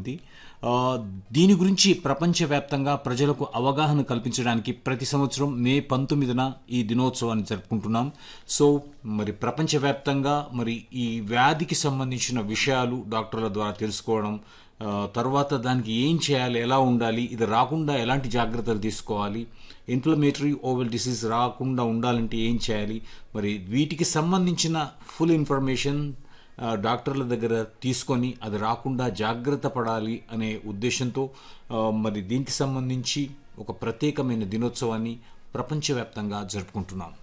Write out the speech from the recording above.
ఇది ఆ, దీని గురించి ప్రపంచవ్యాప్తంగా ప్రజలకు అవగాహన కల్పించడానికి ప్రతి సంవత్సరం మే పంతొమ్మిదిన ఈ దినోత్సవాన్ని జరుపుకుంటున్నాం సో మరి ప్రపంచవ్యాప్తంగా మరి ఈ వ్యాధికి సంబంధించిన విషయాలు డాక్టర్ల ద్వారా తెలుసుకోవడం ఆ, తర్వాత దానికి ఏం చేయాలి ఎలా ఉండాలి ఇది రాకుండా ఎలాంటి జాగ్రత్తలు తీసుకోవాలి ఇన్ఫ్లమేటరీ ఓవెల్ డిసీజ్ రాకుండా ఉండాలంటే ఏం చేయాలి మరి వీటికి సంబంధించిన ఫుల్ ఇన్ఫర్మేషన్ ఆ, డాక్టర్ల దగ్గర తీసుకొని అది రాకుండా జాగ్రత్త పడాలి అనే ఉద్దేశంతో ఆ, మరి దీనికి సంబంధించి ఒక ప్రత్యేకమైన దినోత్సవాన్ని ప్రపంచవ్యాప్తంగా జరుపుకుంటున్నాం